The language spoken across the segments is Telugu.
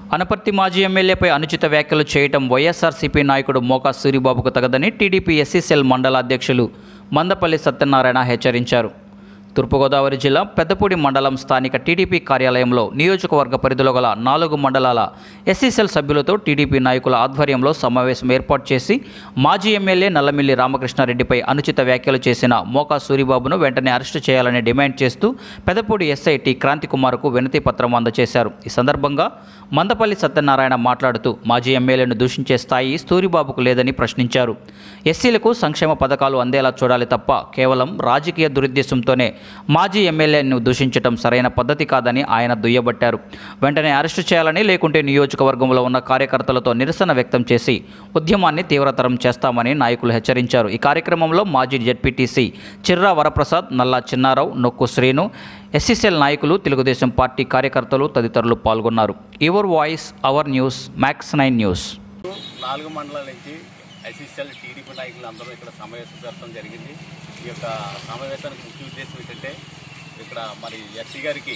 అనపర్తి మాజీ ఎమ్మెల్యేపై అనుచిత వ్యాఖ్యలు చేయటం వైఎస్ఆర్సీపీ నాయకుడు మోకా సూరిబాబుకు తగదని టీడీపీ ఎస్సీ సెల్ మండల అధ్యక్షులు మందపల్లి సత్యనారాయణ హెచ్చరించారు తూర్పుగోదావరి జిల్లా పెద్దపూడి మండలం స్థానిక టీడీపీ కార్యాలయంలో నియోజకవర్గ పరిధిలో గల నాలుగు మండలాల ఎస్సీసెల్ సభ్యులతో టీడీపీ నాయకుల ఆధ్వర్యంలో సమావేశం ఏర్పాటు చేసి మాజీ ఎమ్మెల్యే నల్లమిల్లి రామకృష్ణారెడ్డిపై అనుచిత వ్యాఖ్యలు చేసిన మోకా సూరిబాబును వెంటనే అరెస్టు చేయాలని డిమాండ్ చేస్తూ పెద్దపూడి ఎస్ఐ టి క్రాంతికుమార్కు వినతి పత్రం అందజేశారు ఈ సందర్భంగా మందపల్లి సత్యనారాయణ మాట్లాడుతూ మాజీ ఎమ్మెల్యేను దూషించే స్థాయి సూరిబాబుకు లేదని ప్రశ్నించారు ఎస్సీలకు సంక్షేమ పథకాలు అందేలా చూడాలి తప్ప కేవలం రాజకీయ దురుద్దేశంతోనే మాజీ ఎమ్మెల్యేను దూషించడం సరైన పద్ధతి కాదని ఆయన దుయ్యబట్టారు వెంటనే అరెస్టు చేయాలని లేకుంటే నియోజకవర్గంలో ఉన్న కార్యకర్తలతో నిరసన వ్యక్తం చేసి ఉద్యమాన్ని తీవ్రతరం చేస్తామని నాయకులు హెచ్చరించారు ఈ కార్యక్రమంలో మాజీ జెడ్పీటీసీ చిర్రా వరప్రసాద్ నల్లా చిన్నారావు నొక్కు శ్రీను ఎస్సీసీఎల్ నాయకులు తెలుగుదేశం పార్టీ కార్యకర్తలు తదితరులు పాల్గొన్నారు your voice our news Max nine news నాలుగు మండలాల నుంచి ఐసీసీఎల్ టీడీపీ నాయకులు అందరూ ఇక్కడ సమావేశం జరపడం జరిగింది ఈ యొక్క సమావేశానికి ముఖ్య ఉద్దేశం ఏంటంటే ఇక్కడ మరి ఎస్సీ గారికి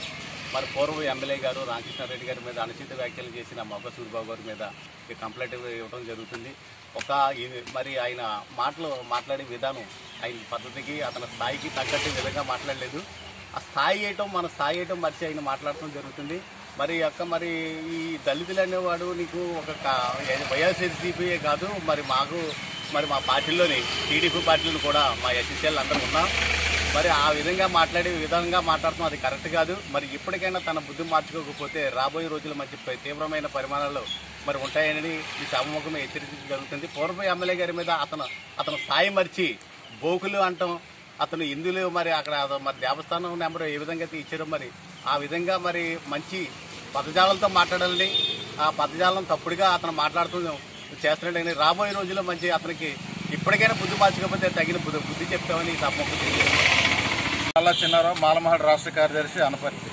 మరి పూర్వ ఎమ్మెల్యే గారు రామకృష్ణారెడ్డి గారి మీద అనుచిత వ్యాఖ్యలు చేసిన మొగ్గ సూరిబాబు గారి మీద ఈ కంప్లైంట్ ఇవ్వడం జరుగుతుంది ఒక ఈ- మరి ఆయన మాటలు మాట్లాడే విధానం ఆయన పద్ధతికి అతని స్థాయికి తగ్గట్టు విధంగా మాట్లాడలేదు ఆ స్థాయి వేయటం మన స్థాయి వేయటం మర్చి ఆయన మాట్లాడటం జరుగుతుంది మరి యొక్క మరి ఈ దళితులు అనేవాడు నీకు ఒక వైఎస్ఆర్సీపీ కాదు మరి మాకు మరి మా పార్టీలోని టీడీపీ పార్టీలను కూడా మా ఎస్ఎస్ఎల్ అందరూ ఉన్నాం మరి ఆ విధంగా మాట్లాడే విధంగా మాట్లాడటం అది కరెక్ట్ కాదు మరి ఇప్పటికైనా తన బుద్ధి మార్చుకోకపోతే రాబోయే రోజుల మంచి ప- తీవ్రమైన పరిమాణాలు మరి ఉంటాయని ఈ సభముఖం హెచ్చరించడం జరుగుతుంది పూర్వ ఎమ్మెల్యే గారి మీద అతను అతను స్థాయి మర్చి బోకులు అంటాం అతను ఇందులో మరి అక్కడ అదో మరి దేవస్థానం నెంబర్ ఏ విధంగా అయితే ఇచ్చారో మరి ఆ విధంగా మరి మంచి పదజాలంతో మాట్లాడాలని ఆ పదజాలం తప్పుడుగా అతను మాట్లాడుతూ చేస్తున్నాడు కానీ రాబోయే రోజుల్లో మంచి అతనికి ఇప్పటికైనా బుద్ధి మార్చకపోతే తగిన బుద్ధి బుద్ధి చెప్తామని ఈ సభకు నల్ల చిన్నారావు మాలమహల్ రాష్ట్ర కార్యదర్శి అనపర్తి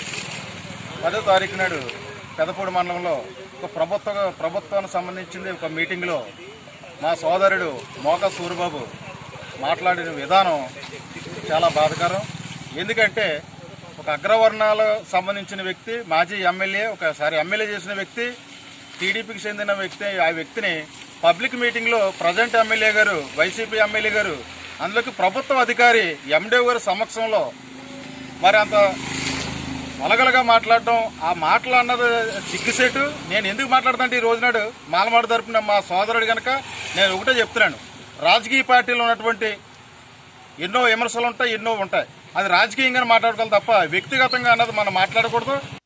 పదో తారీఖు నాడు పెదపూడి మండలంలో ఒక ప్రభుత్వ ప్రభుత్వానికి సంబంధించింది ఒక మీటింగ్లో మా సోదరుడు మోక సూరిబాబు మాట్లాడిన విధానం చాలా బాధాకరం ఎందుకంటే ఒక అగ్రవర్ణాలకు సంబంధించిన వ్యక్తి మాజీ ఎమ్మెల్యే ఒకసారి ఎమ్మెల్యే చేసిన వ్యక్తి టీడీపీకి చెందిన వ్యక్తి ఆ వ్యక్తిని పబ్లిక్ మీటింగ్లో ప్రజెంట్ ఎమ్మెల్యే గారు వైసీపీ ఎమ్మెల్యే గారు అందులోకి ప్రభుత్వ అధికారి ఎండే గారి సమక్షంలో మరి అంత మొలగలుగా మాట్లాడటం ఆ మాటలు అన్నది సిగ్గుసేటు నేను ఎందుకు మాట్లాడుతుంటే ఈ రోజునాడు మాలమాడు తరపున మా సోదరుడు కనుక నేను ఒకటే చెప్తున్నాను రాజకీయ పార్టీలో ఉన్నటువంటి ఎన్నో విమర్శలు ఉంటాయి ఎన్నో ఉంటాయి అది రాజకీయంగా మాట్లాడుకోవాలి తప్ప వ్యక్తిగతంగా అన్నది మనం మాట్లాడకూడదు